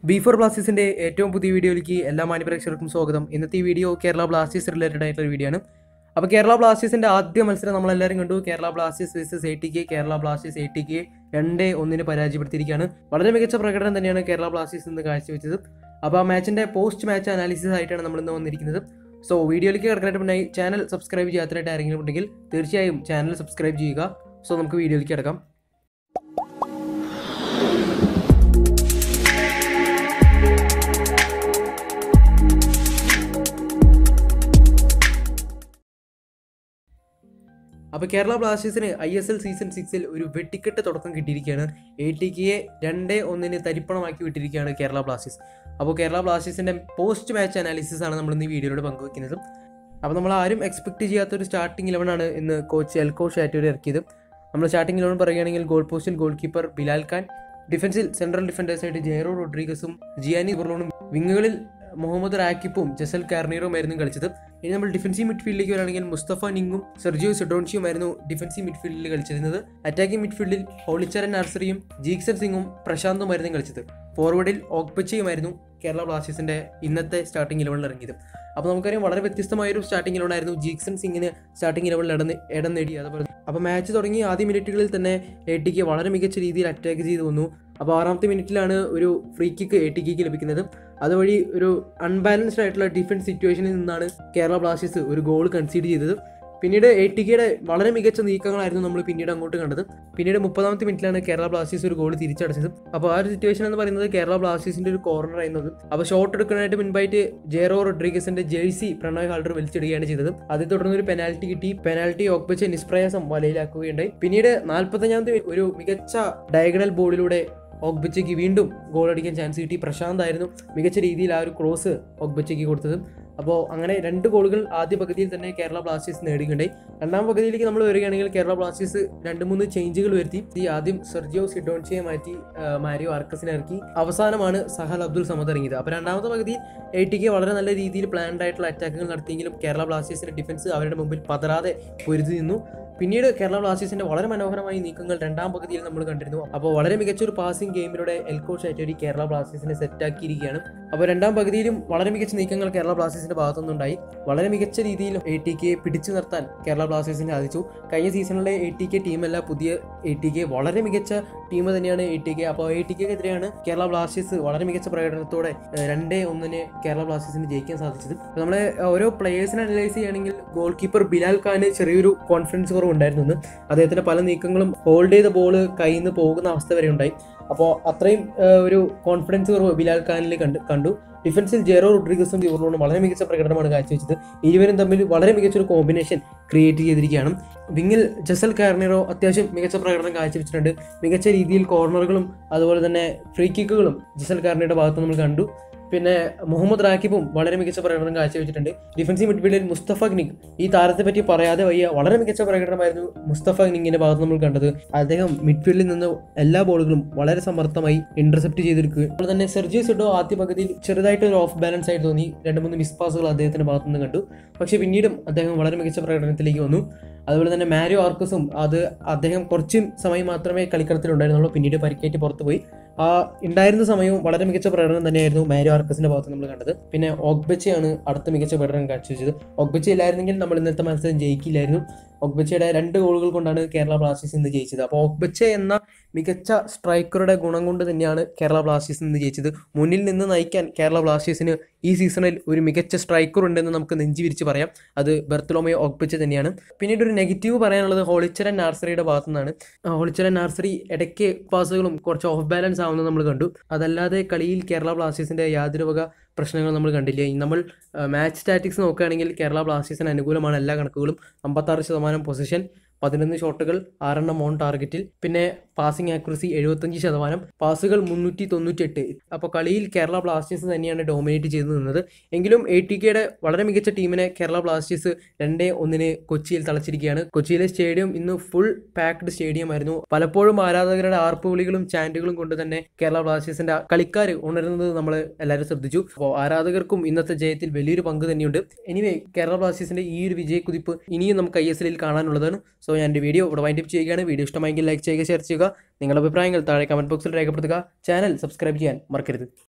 B four ബ്ലാസ്റ്റേഴ്സിന്റെ ഏറ്റവും പുതിയ വീഡിയോയിലേക്ക് എല്ലാ മാന്യപ്രേക്ഷകർക്കും സ്വാഗതം ഇന്നത്തെ ഈ വീഡിയോ കേരള ബ്ലാസ്റ്റേഴ്സ് റിലേറ്റഡ് ആയിട്ടുള്ള വീഡിയോ ആണ് അപ്പോൾ കേരള ബ്ലാസ്റ്റേഴ്സിന്റെ ആദ്യ മത്സരം നമ്മളെല്ലാവരും കണ്ടു Kerala Blasters versus A T K Kerala Blasters A T K രണ്ടേ ഒന്നിന് പരാജയപ്പെടുത്തിയിരിക്കുകയാണ് വളരെ മികച്ച പ്രകടനം തന്നെയാണ് കേരള ബ്ലാസ്റ്റേഴ്സ് ഇന്ന് കാഴ്ചവെച്ചത് അപ്പോൾ ആ മാച്ചിന്റെ പോസ്റ്റ് മാച്ച് അനാലിസിസ് ആയിട്ടാണ് നമ്മൾ ഇന്ന് വന്നിരിക്കുന്നത് സോ വീഡിയോയിലേക്ക് കിടക്കാനായിട്ട് മുന്നായി ചാനൽ സബ്സ്ക്രൈബ് ചെയ്യാത്തതായിട്ട് ആരെങ്കിലും ഉണ്ടെങ്കിൽ തീർച്ചയായും ചാനൽ സബ്സ്ക്രൈബ് ചെയ്യുക സോ നമുക്ക് വീഡിയോയിലേക്ക് കിടക്കാം അപ്പോൾ കേരള ബ്ലാസ്റ്റേഴ്സിന് ഐ എസ് എൽ സീസൺ സിക്സിൽ ഒരു വെട്ടിക്കെട്ട് തുടക്കം കിട്ടിയിരിക്കുകയാണ് എ ടി കെയെ രണ്ടേ ഒന്നിന് തരിപ്പണമാക്കി വിട്ടിരിക്കുകയാണ് കേരള ബ്ലാസ്റ്റേഴ്സ് അപ്പോൾ കേരള ബ്ലാസ്റ്റേഴ്സിൻ്റെ പോസ്റ്റ് മാച്ച് അനാലിസിസ് ആണ് നമ്മൾ ഇന്ന് ഈ വീഡിയോയിലൂടെ പങ്കുവയ്ക്കുന്നത് അപ്പോൾ നമ്മൾ ആരും എക്സ്പെക്ട് ചെയ്യാത്ത ഒരു സ്റ്റാർട്ടിംഗ് ഇലവനാണ് ഇന്ന് കോച്ച് എൽകോ ഷാറ്റൂർ ഇറക്കിയത് നമ്മൾ സ്റ്റാർട്ടിംഗ് ഇലവൻ പറയുകയാണെങ്കിൽ ഗോൾ പോസ്റ്റിൽ ഗോൾ കീപ്പർ ബിലാൽ ഖാൻ ഡിഫൻസിൽ സെൻട്രൽ ഡിഫൻഡേഴ്സായിട്ട് ജെയറോ റോഡ്രീഗസും ജിയാനി ബുർലോണും വിങ്ങുകളിൽ മുഹമ്മദ് റാക്കിപ്പും ജസൽ കാർണീറുമായിരുന്നു കളിച്ചത് ഇനി നമ്മൾ ഡിഫൻസീവ് മിഡ്ഫീൽഡിലേക്ക് വരികയാണെങ്കിൽ മുസ്തഫ നിങ്ങും സെർജിയോ സിഡോൺഷിയുമായിരുന്നു ഡിഫൻസീവ് മിഡ്ഫീൽഡിൽ കളിച്ചിരുന്നത് അറ്റാക്കിംഗ് മിഡ്ഫീൽഡിൽ ഹോളിച്ചരൻ നർസറിയും ജീക്സൺ സിംഗും പ്രശാന്തുമായിരുന്നു കളിച്ചത് ഫോർവേഡിൽ ഓഗ്പച്ചയുമായിരുന്നു കേരള ബ്ലാസ്റ്റേഴ്സിന്റെ ഇന്നത്തെ സ്റ്റാർട്ടിംഗ് ഇലവനിൽ ഇറങ്ങിയത് അപ്പോൾ നമുക്കറിയാം വളരെ വ്യത്യസ്തമായ ഒരു സ്റ്റാർട്ടിംഗ് ഇലവനായിരുന്നു ജീക്സൺ സിംഗിന് സ്റ്റാർട്ടിംഗ് ഇലവനിൽ ഇടം ഇടം നേടി അതുപോലെ അപ്പോൾ മാച്ച് തുടങ്ങി ആദ്യ മിനിറ്റുകളിൽ തന്നെ എ ടിക്ക് വളരെ മികച്ച രീതിയിൽ അറ്റാക്ക് ചെയ്തു വന്നു അപ്പോൾ ആറാമത്തെ മിനിറ്റിലാണ് ഒരു ഫ്രീ കിക്ക് എ ടി കെക്ക് ലഭിക്കുന്നത് അതുവഴി ഒരു അൺബാലൻസ്ഡ് ആയിട്ടുള്ള ഡിഫൻസ് സിറ്റുവേഷനിൽ നിന്നാണ് കേരള ബ്ലാസ്റ്റേഴ്സ് ഒരു ഗോൾ കൺസീഡ് ചെയ്തത് പിന്നീട് എ ടി കെയുടെ വളരെ മികച്ച നീക്കങ്ങളായിരുന്നു നമ്മൾ പിന്നീട് അങ്ങോട്ട് കണ്ടത് പിന്നീട് മുപ്പതാമത്തെ മിനിറ്റിലാണ് കേരള ബ്ലാസ്റ്റേഴ്സ് ഒരു ഗോൾ തിരിച്ചടച്ചത് അപ്പോൾ ആ ഒരു സിറ്റുവേഷൻ എന്ന് പറയുന്നത് കേരള ബ്ലാസ്റ്റേഴ്സിന്റെ ഒരു കോർണർ ആയിരുന്നത് അപ്പോൾ ഷോട്ട് എടുക്കാനായിട്ട് മുൻപായിട്ട് ജെറോ റോഡ്രിഗസിന്റെ ജേഴ്സി പ്രണോയ് ഹാൾഡർ വലിച്ചിടുകയാണ് ചെയ്തത് അതേ തുടർന്ന് ഒരു പെനാൽറ്റി കിട്ടി പെനാൽറ്റി ഒപ്പിച്ച് നിഷ്പ്രയാസം വലയിലാക്കുകയുണ്ടായി പിന്നീട് നാൽപ്പത്തഞ്ചാമത്തെ ഒരു മികച്ച ഡയഗണൽ ബോളിലൂടെ ഓഗ്ബച്ചയ്ക്ക് വീണ്ടും ഗോൾ അടിക്കാൻ ചാൻസ് കിട്ടി പ്രശാന്ത് ആയിരുന്നു മികച്ച രീതിയിൽ ആ ഒരു ക്രോസ് ഓഗ്ബച്ചയ്ക്ക് കൊടുത്തത് അപ്പോൾ അങ്ങനെ രണ്ട് ഗോളുകൾ ആദ്യ പകുതിയിൽ തന്നെ കേരള ബ്ലാസ്റ്റേഴ്സ് നേടുകയുണ്ടായി രണ്ടാം പകുതിയിലേക്ക് നമ്മൾ വരികയാണെങ്കിൽ കേരള ബ്ലാസ്റ്റേഴ്സ് രണ്ട് മൂന്ന് ചേഞ്ചുകൾ വരുത്തി ഈ ആദ്യം സെർജിയോ സിഡോൺസിയെ മാറ്റി ആ, മാരിയോ ആർക്കസിനെ ഇറക്കി അവസാനമാണ് സഹൽ അബ്ദുൾ സമദ് ഇറങ്ങിയത് അപ്പോൾ രണ്ടാമത്തെ പകുതിയിൽ എ ടിക്ക് വളരെ നല്ല രീതിയിൽ പ്ലാൻഡ് ആയിട്ടുള്ള അറ്റാക്കുകൾ നടത്തിയെങ്കിലും കേരള ബ്ലാസ്റ്റേഴ്സിന്റെ ഡിഫൻസ് അവരുടെ മുമ്പിൽ പതറാതെ പൊരുതി നിന്നു പിന്നീട് കേരള ബ്ലാസ്റ്റേഴ്സിന്റെ വളരെ മനോഹരമായ നീക്കങ്ങൾ രണ്ടാം പകുതിയിൽ നമ്മൾ കണ്ടിരുന്നു അപ്പോൾ വളരെ മികച്ച ഒരു പാസിംഗ് ഗെയിമിലൂടെ എൽകോ ഷാറ്റോരി കേരള ബ്ലാസ്റ്റേഴ്സിനെ സെറ്റാക്കിയിരിക്കുകയാണ് അപ്പോൾ രണ്ടാം പകുതിയിലും വളരെ മികച്ച നീക്കങ്ങൾ കേരള ബ്ലാസ്റ്റേഴ്സിന്റെ ഭാഗത്തുനിന്നുണ്ടായി വളരെ മികച്ച രീതിയിൽ എ ടി കെ പിടിച്ചു നിർത്താൻ കേരള ബ്ലാസ്റ്റേഴ്സിന് സാധിച്ചു കഴിഞ്ഞ സീസണിലെ എ ടി കെ ടീമല്ല പുതിയ എ ടി കെ വളരെ മികച്ച ടീം തന്നെയാണ് എ ടി കെ അപ്പോൾ എ ടി കെതിരെയാണ് കേരള ബ്ലാസ്റ്റേഴ്സ് വളരെ മികച്ച പ്രകടനത്തോടെ ഏഹ്, രണ്ടേ ഒന്നിന് കേരള ബ്ലാസ്റ്റേഴ്സിന് ജയിക്കാൻ സാധിച്ചത് അപ്പോൾ നമ്മളെ ഓരോ പ്ലേയേഴ്സിനെ അനലൈസ് ചെയ്യുകയാണെങ്കിൽ ഗോൾ കീപ്പർ ബിലാൽ ഖാന് ചെറിയൊരു കോൺഫിഡൻസ് കുറവ് ഉണ്ടായിരുന്നു എന്ന് അദ്ദേഹത്തിന്റെ പല നീക്കങ്ങളും ഹോൾഡ് ചെയ്ത ബോൾ കയ്യിൽ നിന്ന് പോകുന്ന അവസ്ഥ വരെ ഉണ്ടായി അപ്പോൾ അത്രയും ഏഹ്, ഒരു കോൺഫിഡൻസ് കുറവ് ബിലാൽ ഖാനിൽ കണ്ടു കണ്ടു ഡിഫൻസിൽ ജെറോ റോഡ്രിഗസും ഇവരോടും വളരെ മികച്ച പ്രകടനമാണ് കാഴ്ചവെച്ചത് ഇരുവരും തമ്മിൽ വളരെ മികച്ച ഒരു കോമ്പിനേഷൻ ക്രിയേറ്റ് ചെയ്തിരിക്കുകയാണ് വിങ്ങിൽ ജസൽ കാർണിറോ അത്യാവശ്യം മികച്ച പ്രകടനം കാഴ്ചവെച്ചിട്ടുണ്ട് മികച്ച രീതിയിൽ കോർണറുകളും അതുപോലെ തന്നെ ഫ്രീ കിക്കുകളും ജസൽ കാർണിയുടെ ഭാഗത്ത് നമ്മൾ കണ്ടു പിന്നെ മുഹമ്മദ് റാക്കിബും വളരെ മികച്ച പ്രകടനം കാഴ്ചവെച്ചിട്ടുണ്ട് ഡിഫൻസീവ് മിഡ്ഫീൽഡിൽ മുസ്തഫ ഗ്നിക് ഈ താരത്തെ പറ്റി പറയാതെ വയ്യ വളരെ മികച്ച പ്രകടനമായിരുന്നു മുസ്തഫ ഗ്നിങ്ങിന്റെ ഭാഗത്ത് നമ്മൾ കണ്ടത് അദ്ദേഹം മിഡ്ഫീൽഡിൽ നിന്ന് എല്ലാ ബോളുകളും വളരെ സമർത്ഥമായി ഇന്റർസെപ്റ്റ് ചെയ്തിരിക്കുകയും അതുപോലെ തന്നെ സെർജിയോ സിഡോ ആദ്യ പകുതിയിൽ ചെറുതായിട്ട് ഒരു ഓഫ് ബാലൻസ് ആയിട്ട് തോന്നി രണ്ട് മൂന്ന് മിസ് പാസുകൾ അദ്ദേഹത്തിന്റെ ഭാഗത്ത് നിന്ന് കണ്ടു പക്ഷേ പിന്നീടും അദ്ദേഹം വളരെ മികച്ച പ്രകടനത്തിലേക്ക് വന്നു അതുപോലെ തന്നെ മാരിയോ ആർക്കസും അത് അദ്ദേഹം കുറച്ച് സമയം മാത്രമേ കളിക്കളത്തിലുണ്ടായിരുന്നുള്ളൂ പിന്നീട് പരിക്കേറ്റ് പുറത്തു പോയി ആ ഉണ്ടായിരുന്ന സമയവും വളരെ മികച്ച പ്രകടനം തന്നെയായിരുന്നു മാരിയോ ആർക്കസിന്റെ ഭാഗത്ത് നമ്മൾ കണ്ടത് പിന്നെ ഓഗ്ബച്ചയാണ് അടുത്ത മികച്ച പ്രകടനം കാഴ്ചവെച്ചത് ഓഗ്ബച്ച ഇല്ലായിരുന്നെങ്കിൽ നമ്മൾ ഇന്നത്തെ മത്സരം ജയിക്കില്ലായിരുന്നു ഓഗ്ബച്ചയുടെ രണ്ട് ഗോളുകൾ കൊണ്ടാണ് കേരള ബ്ലാസ്റ്റേഴ്സ് ഇന്ന് ജയിച്ചത് അപ്പോൾ ഓഗ്ബച്ച എന്ന മികച്ച സ്ട്രൈക്കറുടെ ഗുണം കൊണ്ട് തന്നെയാണ് കേരള ബ്ലാസ്റ്റേഴ്സ് ഇന്ന് ജയിച്ചത് മുന്നിൽ നിന്ന് നയിക്കാൻ കേരള ബ്ലാസ്റ്റേഴ്സിന് ഈ സീസണിൽ ഒരു മികച്ച സ്ട്രൈക്കർ ഉണ്ടെന്ന് നമുക്ക് നെഞ്ചി വിരിച്ച് പറയാം അത് ബെർത്തലോമയോ ഓഗ്ബച്ച തന്നെയാണ് പിന്നീട് ഒരു നെഗറ്റീവ് പറയാനുള്ളത് ഹോളിച്ചരൻ നാർസറിയുടെ ഭാഗത്തു നിന്നാണ് ആ, ഹോളിച്ചരൻ നാർസറി ഇടയ്ക്ക് പാസുകളും കുറച്ച് ഓഫ് ബാലൻസ് ആവുന്നത് നമ്മൾ കണ്ടു അതല്ലാതെ കളിയിൽ കേരള ബ്ലാസ്റ്റേഴ്സിന്റെ യാതൊരു വക പ്രശ്നങ്ങൾ നമ്മൾ കണ്ടില്ല ഇനി നമ്മൾ മാച്ച് സ്റ്റാറ്റിക്സ് നോക്കുകയാണെങ്കിൽ കേരള ബ്ലാസ്റ്റേഴ്സിന് അനുകൂലമാണ് എല്ലാ കണക്കുകളും അമ്പത്താറ് ശതമാനം പൊസിഷൻ പതിനൊന്ന് ഷോട്ടുകൾ ആറെണ്ണം ഓൺ ടാർഗറ്റിൽ പിന്നെ പാസിംഗ് ആക്യുറസി എഴുപത്തഞ്ച് ശതമാനം പാസുകൾ മുന്നൂറ്റി തൊണ്ണൂറ്റെട്ട് അപ്പോൾ കളിയിൽ കേരള ബ്ലാസ്റ്റേഴ്സ് തന്നെയാണ് ഡോമിനേറ്റ് ചെയ്തു നിന്നത് എങ്കിലും എ ടി കെയുടെ വളരെ മികച്ച ടീമിനെ കേരള ബ്ലാസ്റ്റേഴ്സ് രണ്ടേ ഒന്നിന് കൊച്ചിയിൽ തളച്ചിരിക്കുകയാണ് കൊച്ചിയിലെ സ്റ്റേഡിയം ഇന്ന് ഫുൾ പാക്ഡ് സ്റ്റേഡിയം ആയിരുന്നു പലപ്പോഴും ആരാധകരുടെ ആർപ്പ് വിളികളും ചാൻറ്റുകളും കൊണ്ട് തന്നെ കേരള ബ്ലാസ്റ്റേഴ്സിന്റെ കളിക്കാർ ഉണരുന്നത് നമ്മൾ എല്ലാവരും ശ്രദ്ധിച്ചു അപ്പോൾ ആരാധകർക്കും ഇന്നത്തെ ജയത്തിൽ വലിയൊരു പങ്ക് തന്നെയുണ്ട് എനിവേ കേരള ബ്ലാസ്റ്റേഴ്സിന്റെ ഈ ഒരു വിജയക്കുതിപ്പ് ഇനിയും നമുക്ക് ഐ എസ് എല്ലിൽ കാണാനുള്ളതാണ് സോ ഞാൻ എൻ്റെ വീഡിയോ ഇവിടെ വൈൻഡപ്പ് ചെയ്യുകയാണ് വീഡിയോ ഇഷ്ടമായെങ്കിൽ ലൈക്ക് ചെയ്യുക ഷെയർ ചെയ്യുക നിങ്ങളുടെ അഭിപ്രായങ്ങൾ താഴെ കമന്റ് ബോക്സിൽ രേഖപ്പെടുത്തുക ചാനൽ സബ്സ്ക്രൈബ് ചെയ്യാൻ മറക്കരുത്